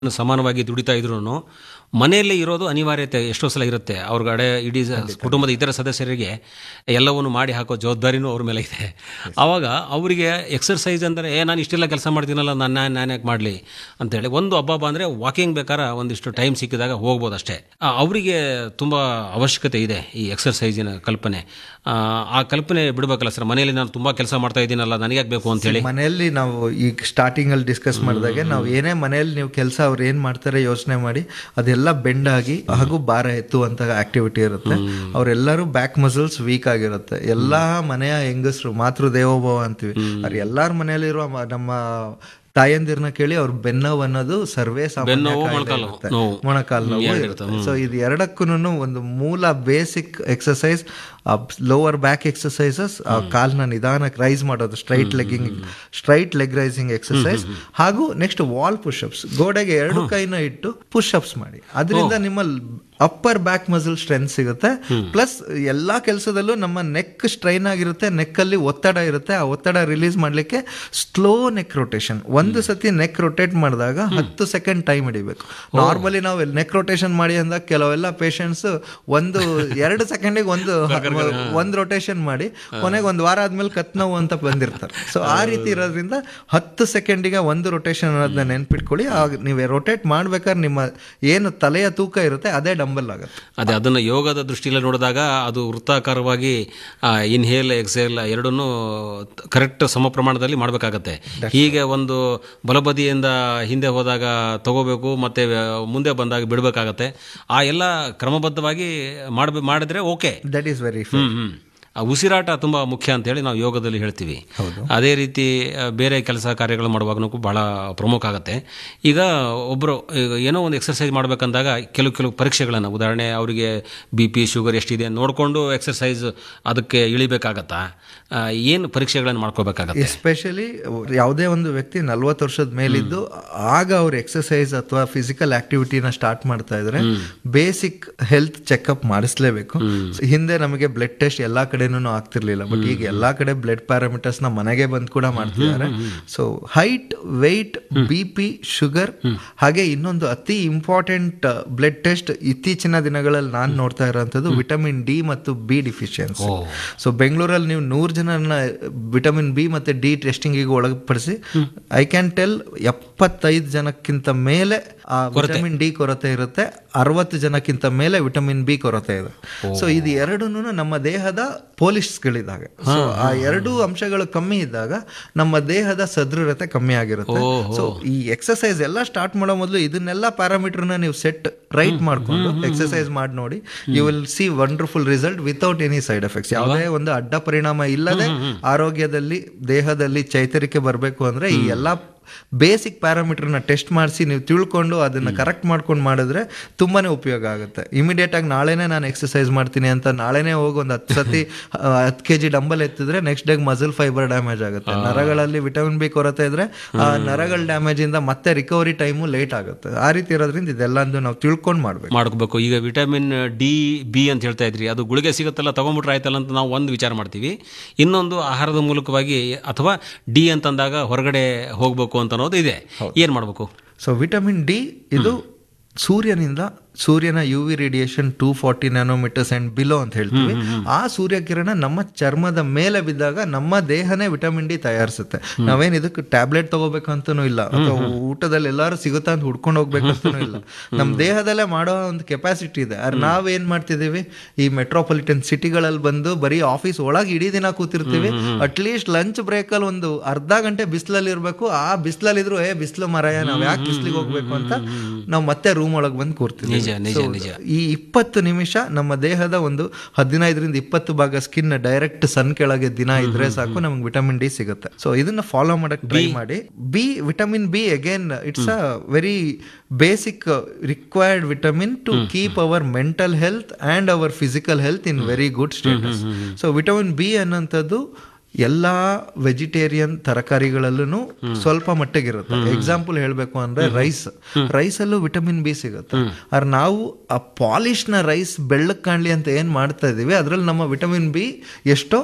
ಸಮಾನವಾಗಿ ದುಡಿತಾ ಇದ್ರು ಮನೆಯಲ್ಲೇ ಇರೋದು ಅನಿವಾರ್ಯತೆ ಎಷ್ಟೋ ಸಲ ಇರುತ್ತೆ ಅವ್ರ ಕಡೆ ಇಡೀ ಸ- ಕುಟುಂಬದ ಇತರ ಸದಸ್ಯರಿಗೆ ಎಲ್ಲವನ್ನು ಮಾಡಿ ಹಾಕೋ ಜವಾಬ್ದಾರಿನೂ ಅವ್ರ ಮೇಲೆ ಇದೆ ಆವಾಗ ಅವರಿಗೆ ಎಕ್ಸರ್ಸೈಸ್ ಅಂದರೆ ಏ ನಾನು ಇಷ್ಟೆಲ್ಲ ಕೆಲಸ ಮಾಡ್ತೀನಲ್ಲ ನಾನು ನಾನು ನಾನು ಯಾಕೆ ಮಾಡಲಿ ಅಂತೇಳಿ ಒಂದು ಹಬ್ಬ ಅಂದರೆ ವಾಕಿಂಗ್ ಬೇಕಾದ್ರೆ ಒಂದಿಷ್ಟು ಟೈಮ್ ಸಿಕ್ಕಿದಾಗ ಹೋಗ್ಬೋದು ಅಷ್ಟೇ ಆ, ಅವರಿಗೆ ತುಂಬ ಅವಶ್ಯಕತೆ ಇದೆ ಈ ಎಕ್ಸರ್ಸೈಸಿನ ಕಲ್ಪನೆ ಆ, ಆ ಕಲ್ಪನೆ ಬಿಡಬೇಕಲ್ಲ ಸರ್ ಮನೆಯಲ್ಲಿ ನಾನು ತುಂಬ ಕೆಲಸ ಮಾಡ್ತಾ ಇದ್ದೀನಲ್ಲ ನನಗೆ ಬೇಕು ಅಂತೇಳಿ ಮನೆಯಲ್ಲಿ ನಾವು ಈಗ ಸ್ಟಾರ್ಟಿಂಗ್ ಅಲ್ಲಿ ಡಿಸ್ಕಸ್ ಮಾಡಿದಾಗೆ ನಾವು ಏನೇ ಮನೆಯಲ್ಲಿ ನೀವು ಕೆಲಸ ಅವ್ರು ಏನ್ ಮಾಡ್ತಾರೆ ಯೋಚನೆ ಮಾಡಿ ಅದೆಲ್ಲ ಬೆಂಡ್ ಆಗಿ ಹಾಗೂ ಭಾರ ಎತ್ತುವಂತ ಆಕ್ಟಿವಿಟಿ ಇರುತ್ತೆ ಅವರೆಲ್ಲರೂ ಬ್ಯಾಕ್ ಮಸಲ್ಸ್ ವೀಕ್ ಆಗಿರುತ್ತೆ ಎಲ್ಲಾ ಮನೆಯ ಹೆಂಗಸರು ಮಾತೃ ದೇವೋಭವ ಅಂತೀವಿ ಅವ್ರು ಎಲ್ಲಾರ ಮನೆಯಲ್ಲಿರುವ ಮ- ನಮ್ಮ ತಾಯಂದಿರ್ನ ಕೇಳಿ ಅವ್ರ ಬೆನ್ನೋವು ಅನ್ನೋದು ಸರ್ವೇ ಸಾಮಾನ್ಯ ಬೆನ್ನೋವು, ಕಾಯಿಲೆ ಮೊಣಕಾಲು ಇರುತ್ತೆ. ನೋವು. ಮೊಣಕಾಲು ನೋವು ಇರುತ್ತೆ ಸೊ ಇದು ಎರಡಕ್ಕೂ ಒಂದು ಮೂಲ basic exercise lower back exercises ಕಾಲ್ನ ನಿಧಾನಕ್ಕೆ ರೈಸ್ ಮಾಡೋದು straight legging straight leg raising exercise ಹಾಗೂ ನೆಕ್ಸ್ಟ್ ವಾಲ್ ಪುಷಪ್ಸ್ ಗೋಡೆಗೆ ಎರಡು ಕೈನ ಇಟ್ಟು ಪುಷಪ್ಸ್ ಮಾಡಿ ಅದರಿಂದ ನಿಮ್ಮ ಅಪ್ಪರ್ ಬ್ಯಾಕ್ ಮಸಲ್ ಸ್ಟ್ರೆಂತ್ ಸಿಗುತ್ತೆ ಪ್ಲಸ್ ಎಲ್ಲಾ ಕೆಲಸದಲ್ಲೂ ನಮ್ಮ ನೆಕ್ ಸ್ಟ್ರೈನ್ ಆಗಿರುತ್ತೆ ನೆಕ್ ಅಲ್ಲಿ ಒತ್ತಡ ಇರುತ್ತೆ ಆ ಒತ್ತಡ ರಿಲೀಸ್ ಮಾಡ್ಲಿಕ್ಕೆ ಸ್ಲೋ ನೆಕ್ ರೊಟೇಷನ್ ಒಂದು ಸತಿ ನೆಕ್ ರೊಟೇಟ್ ಮಾಡಿದಾಗ ಹತ್ತು ಸೆಕೆಂಡ್ ಟೈಮ್ ಹಿಡಿಬೇಕು ನಾರ್ಮಲಿ ನಾವು ನೆಕ್ ರೊಟೇಷನ್ ಮಾಡಿ ಅಂದಾಗ ಕೆಲವೆಲ್ಲ ಪೇಷಂಟ್ಸ್ ಒಂದು ಎರಡು ಸೆಕೆಂಡಿಗೆ ಒಂದು ಒಂದು ರೊಟೇಷನ್ ಮಾಡಿ ಕೊನೆಗೆ ಒಂದು ವಾರ ಆದ್ಮೇಲೆ ಕತ್ ನೋವು ಅಂತ ಬಂದಿರ್ತಾರೆ ಸೊ ಆ ರೀತಿ ಇರೋದ್ರಿಂದ ಹತ್ತು ಸೆಕೆಂಡಿಗೆ ಒಂದು ರೊಟೇಷನ್ ಅನ್ನೋದನ್ನ ನೆನ್ಪಿಟ್ಕೊಳ್ಳಿ ಆಗ ನೀವು ರೊಟೇಟ್ ಮಾಡ್ಬೇಕಾದ್ರೆ ನಿಮ್ಮ ಏನು ತಲೆಯ ತೂಕ ಇರುತ್ತೆ ಅದೇ ಡಂಬಲ್ ಆಗುತ್ತೆ ಅದೇ ಅದನ್ನು ಯೋಗದ ದೃಷ್ಟಿಯಲ್ಲಿ ನೋಡಿದಾಗ ಅದು ವೃತ್ತಾಕಾರವಾಗಿ ಇನ್ಹೇಲ್ ಎಕ್ಸೇಲ್ ಎರಡನ್ನೂ ಕರೆಕ್ಟ್ ಸಮ ಪ್ರಮಾಣದಲ್ಲಿ ಮಾಡಬೇಕಾಗತ್ತೆ ಹೀಗೆ ಒಂದು ಬಲಬದಿಯಿಂದ ಹಿಂದೆ ಹೋದಾಗ ತಗೋಬೇಕು ಮತ್ತೆ ಮುಂದೆ ಬಂದಾಗ ಬಿಡಬೇಕಾಗತ್ತೆ ಆ ಎಲ್ಲ ಕ್ರಮಬದ್ಧವಾಗಿ ಮಾಡಬೇ ಮಾಡಿದ್ರೆ okay that is very hmm hmm ಆ ಉಸಿರಾಟ ತುಂಬ ಮುಖ್ಯ ಅಂತೇಳಿ ನಾವು ಯೋಗದಲ್ಲಿ ಹೇಳ್ತೀವಿ ಅದೇ ರೀತಿ ಆ, ಬೇರೆ ಕೆಲಸ ಕಾರ್ಯಗಳು ಮಾಡುವಾಗನೂ ಬಹಳ ಪ್ರಮುಖ ಆಗುತ್ತೆ ಈಗ ಒಬ್ಬರು ಏನೋ ಒಂದು ಎಕ್ಸರ್ಸೈಸ್ ಮಾಡಬೇಕಂದಾಗ ಕೆಲವು ಕೆಲವು ಪರೀಕ್ಷೆಗಳನ್ನು ಉದಾಹರಣೆ ಅವರಿಗೆ ಬಿ ಪಿ ಶುಗರ್ ಎಷ್ಟಿದೆ ನೋಡಿಕೊಂಡು ಎಕ್ಸರ್ಸೈಸ್ ಅದಕ್ಕೆ ಇಳಿಬೇಕಾಗತ್ತಾ ಆ, ಏನು ಪರೀಕ್ಷೆಗಳನ್ನು ಮಾಡ್ಕೋಬೇಕಾಗತ್ತೆ ಎಸ್ಪೆಷಲಿ ಯಾವುದೇ ಒಂದು ವ್ಯಕ್ತಿ ನಲ್ವತ್ತು ವರ್ಷದ ಮೇಲಿದ್ದು ಆಗ ಅವ್ರು ಎಕ್ಸಸೈಸ್ ಅಥವಾ ಫಿಸಿಕಲ್ ಆಕ್ಟಿವಿಟಿನ ಸ್ಟಾರ್ಟ್ ಮಾಡ್ತಾ ಇದ್ರೆ ಬೇಸಿಕ್ ಹೆಲ್ತ್ ಚೆಕ್ಅಪ್ ಮಾಡಿಸ್ಲೇಬೇಕು ಹಿಂದೆ ನಮಗೆ ಬ್ಲಡ್ ಟೆಸ್ಟ್ ಎಲ್ಲಾ ಕಡೆನೂ ಆಗ್ತಿರ್ಲಿಲ್ಲ ಬಟ್ ಈಗ ಎಲ್ಲಾ ಕಡೆ ಬ್ಲಡ್ ಪ್ಯಾರಾಮೀಟರ್ಸ್ ನ ಮನೆಗೆ ಬಂದು ಕೂಡ ಮಾಡ್ತಿದ್ದಾರೆ so height weight B P sugar ಹಾಗೆ ಇನ್ನೊಂದು ಅತಿ ಇಂಪಾರ್ಟೆಂಟ್ ಬ್ಲಡ್ ಟೆಸ್ಟ್ ಇತ್ತೀಚಿನ ದಿನಗಳಲ್ಲಿ ನಾನು ನೋಡ್ತಾ ಇರೋಂಥದ್ದು ವಿಟಮಿನ್ ಡಿ ಮತ್ತು ಬಿ ಡಿಫಿಷಿಯನ್ಸಿ ಸೊ ಬೆಂಗಳೂರಲ್ಲಿ ನೀವು ನೂರು ಜನರನ್ನ ವಿಟಮಿನ್ ಬಿ ಮತ್ತೆ ಡಿ ಟೆಸ್ಟಿಂಗಿಗೆ ಒಳಪಡಿಸಿ ಐ ಕ್ಯಾನ್ ಟೆಲ್ ಎಪ್ಪತ್ತೈದು ಜನಕ್ಕಿಂತ ಮೇಲೆ ಆ ವಿಟಮಿನ್ ಡಿ ಕೊರತೆ ಇರುತ್ತೆ ಅರವತ್ತು ಜನಕ್ಕಿಂತ ಮೇಲೆ ವಿಟಮಿನ್ ಬಿ ಕೊರತೆ ಇದೆ ಸೊ ಇದು ಎರಡೂ ನಮ್ಮ ದೇಹದ ಪೋಲಿಸ್ಗಳಿದಾಗ ಸೊ ಆ ಎರಡೂ ಅಂಶಗಳು ಕಮ್ಮಿ ಇದ್ದಾಗ ನಮ್ಮ ದೇಹದ ಸದೃಢತೆ ಕಮ್ಮಿ ಆಗಿರುತ್ತೆ ಸೊ ಈ ಎಕ್ಸಸೈಸ್ ಎಲ್ಲ ಸ್ಟಾರ್ಟ್ ಮಾಡೋ ಮೊದಲು ಇದನ್ನೆಲ್ಲ ಪ್ಯಾರಾಮೀಟರ್ನ ನೀವು ಸೆಟ್ ರೈಟ್ ಮಾಡ್ಕೊಂಡು ಎಕ್ಸಸೈಸ್ ಮಾಡಿ ನೋಡಿ you will see wonderful result without any side effects ಯಾವುದೇ ಒಂದು ಅಡ್ಡ ಪರಿಣಾಮ ಇಲ್ಲದೆ ಆರೋಗ್ಯದಲ್ಲಿ ದೇಹದಲ್ಲಿ ಚೈತರಿಕೆ ಬರಬೇಕು ಅಂದ್ರೆ ಈ ಎಲ್ಲಾ ಬೇಸಿಕ್ ಪ್ಯಾರಾಮೀಟರ್ನ ಟೆಸ್ಟ್ ಮಾಡಿಸಿ ನೀವು ತಿಳ್ಕೊಂಡು ಅದನ್ನ ಕರೆಕ್ಟ್ ಮಾಡ್ಕೊಂಡು ಮಾಡಿದ್ರೆ ತುಂಬಾನೇ ಉಪಯೋಗ ಆಗುತ್ತೆ ಇಮಿಡಿಯೇಟ್ ಆಗಿ ನಾಳೆನೇ ನಾನು ಎಕ್ಸಸೈಸ್ ಮಾಡ್ತೀನಿ ಅಂತ ನಾಳೆನೇ ಹೋಗಿ ಒಂದು ಹತ್ತು ಸತಿ ಹತ್ತು ಕೆ ಜಿ ಡಂಬಲ್ ಎತ್ತಿದ್ರೆ ನೆಕ್ಸ್ಟ್ ಡೇಗೆ ಮಸಲ್ ಫೈಬರ್ ಡ್ಯಾಮೇಜ್ ಆಗುತ್ತೆ ನರಗಳಲ್ಲಿ ವಿಟಮಿನ್ ಬಿ ಕೊರತೆ ಇದ್ರೆ ಆ ನರಗಳ ಡ್ಯಾಮೇಜ್ ಇಂದ ಮತ್ತೆ ರಿಕವರಿ ಟೈಮು ಲೇಟ್ ಆಗುತ್ತೆ ಆ ರೀತಿ ಇರೋದ್ರಿಂದ ಇದೆಲ್ಲಂದು ನಾವು ತಿಳ್ಕೊಂಡು ಮಾಡ್ಬೇಕು ಮಾಡ್ಕೋಬೇಕು ಈಗ ವಿಟಮಿನ್ ಡಿ ಬಿ ಅಂತ ಹೇಳ್ತಾ ಇದ್ರಿ ಅದು ಗುಳಿಗೆ ಸಿಗುತ್ತಲ್ಲ ತಗೊಂಬಿಟ್ರೆ ಆಯ್ತಲ್ಲ ಅಂತ ನಾವು ಒಂದು ವಿಚಾರ ಮಾಡ್ತೀವಿ ಇನ್ನೊಂದು ಆಹಾರದ ಮೂಲಕವಾಗಿ ಅಥವಾ ಡಿ ಅಂತಂದಾಗ ಹೊರಗಡೆ ಹೋಗ್ಬೇಕು ಅಂತ ಅನ್ನೋದು ಇದೆ ಏನು ಮಾಡಬೇಕು ಸೊ ವಿಟಮಿನ್ ಡಿ ಇದು ಸೂರ್ಯನಿಂದ ಸೂರ್ಯನ U V radiation two forty nanometres and below ಅಂತ ಹೇಳ್ತೀವಿ ಆ ಸೂರ್ಯಕಿರಣ ನಮ್ಮ ಚರ್ಮದ ಮೇಲೆ ಬಿದ್ದಾಗ ನಮ್ಮ ದೇಹನೇ ವಿಟಮಿನ್ ಡಿ ತಯಾರಿಸುತ್ತೆ ನಾವೇನ್ ಇದಕ್ಕೆ ಟ್ಯಾಬ್ಲೆಟ್ ತಗೋಬೇಕಂತನೂ ಇಲ್ಲ ಅಥವಾ ಊಟದಲ್ಲಿ ಎಲ್ಲಾರು ಸಿಗುತ್ತಾ ಅಂತ ಹುಡ್ಕೊಂಡು ಹೋಗ್ಬೇಕಂತನೂ ಇಲ್ಲ ನಮ್ಮ ದೇಹದಲ್ಲೇ ಮಾಡೋ ಒಂದು ಕೆಪಾಸಿಟಿ ಇದೆ ಆದ್ರೆ ನಾವೇನ್ ಮಾಡ್ತಿದೀವಿ ಈ ಮೆಟ್ರೋಪಾಲಿಟನ್ ಸಿಟಿಗಳಲ್ಲಿ ಬಂದು ಬರೀ ಆಫೀಸ್ ಒಳಗೆ ಇಡೀ ದಿನ ಕೂತಿರ್ತೀವಿ ಅಟ್ಲೀಸ್ಟ್ ಲಂಚ್ ಬ್ರೇಕ್ ಅಲ್ಲಿ ಒಂದು ಅರ್ಧ ಗಂಟೆ ಬಿಸಿಲಲ್ಲಿ ಇರ್ಬೇಕು ಆ ಬಿಸಿಲಲ್ಲಿ ಇದ್ರು ಏ ಬಿಸಿಲು ಮರಯ ನಾವ್ ಯಾಕೆ ಬಿಸಿಲಿಗೆ ಹೋಗ್ಬೇಕು ಅಂತ ನಾವು ಮತ್ತೆ ರೂಮ್ ಒಳಗೆ ಬಂದು ಕೂರ್ತೀವಿ ನಿಜ ನಿಜ So, ನಿಜ ಈ ಇಪ್ಪತ್ತು ನಿಮಿಷ ನಮ್ಮ ದೇಹದ ಒಂದು ಹದಿನೈದರಿಂದ ಇಪ್ಪತ್ತು ಭಾಗ ಸ್ಕಿನ್ ಡೈರೆಕ್ಟ್ ಸನ್ ಕೆಳಗೆ ದಿನ ಇದ್ರೆ ಸಾಕು ನಮ್ಗೆ ವಿಟಮಿನ್ ಡಿ ಸಿಗುತ್ತೆ ಸೊ ಇದನ್ನ ಫಾಲೋ ಮಾಡಕ್ ಟ್ರೈ ಮಾಡಿ B vitamin B again it's a very basic required vitamin to keep our mental health and our physical health in very good status so vitamin B ಅನ್ನೋಂಥದ್ದು ಎಲ್ಲಾ vegetarian ತರಕಾರಿಗಳಲ್ಲೂ ಸ್ವಲ್ಪ ಮಟ್ಟಿಗಿರುತ್ತೆ example ಹೇಳ್ಬೇಕು ಅಂದ್ರೆ ರೈಸ್ ರೈಸ್ ಅಲ್ಲೂ vitamin B ಸಿಗುತ್ತೆ ಆದ್ರೆ ನಾವು ಆ ಪಾಲಿಶ್ ನ ರೈಸ್ ಬೆಳ್ಳಕ್ ಕಾಣ್ಲಿ ಅಂತ ಏನ್ ಮಾಡ್ತಾ ಇದೀವಿ ಅದ್ರಲ್ಲಿ ನಮ್ಮ ವಿಟಮಿನ್ ಬಿ ಎಷ್ಟೋ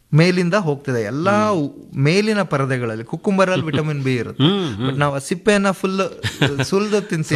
ಮೇಲಿಂದ ಹೋಗ್ತಿದೆ ಎಲ್ಲಾ ಉ- ಮೇಲಿನ ಪರದೆಗಳಲ್ಲಿ ಕುಕ್ಕುಂಬರಲ್ಲಿ ವಿಟಮಿನ್ ಬಿ ಇರುತ್ತೆ ಬಟ್ ನಾವು ಆ ಸಿಪ್ಪೆನ ಫುಲ್ ಸುಲ್ದು ತಿಂತೀವಿ